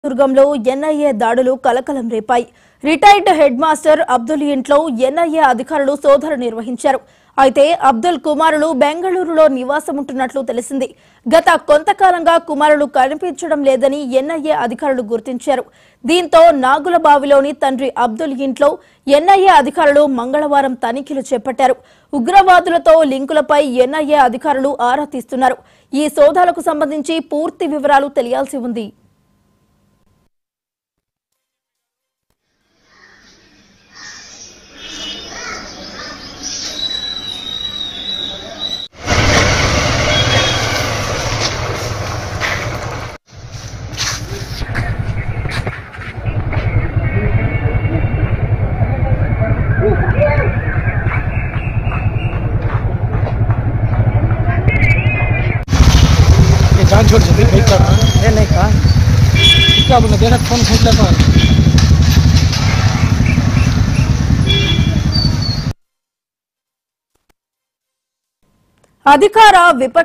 దుర్గంలో NIA దాడులు కలకలం రేపాయి రిటైర్డ్ హెడ్ మాస్టర్ అబ్దుల్ ఇంట్లో ఎన్ఐఏ అధికారులు సోదరు నిర్వహించారు అయితే అబ్దుల్ కుమారులు బెంగళూరులో నివాసముంటున్నట్లు తెలిసింది గత కొంతకాలంగా కుమారులు కనిపించడం లేదని ఎన్ఐఏ అధికారులు గుర్తించారు దీంతో నాగులబావిలోని తండ్రి అబ్దుల్ ఇంట్లో ఎన్ఐఏ అధికారులు మంగళవారం తనిఖీలు చేపట్టారు ఉగ్రవాదులతో లింకులపై ఎన్ఐఏ అధికారులు ఆరా తీస్తున్నారు ఈ సోదాలకు సంబంధించి పూర్తి వివరాలు తెలియాల్సి ఉంది ये जान छोड़ सकते भाई का नहीं नहीं कहा क्या बोला देखा फोन खींच लेता అధికార విపక్ష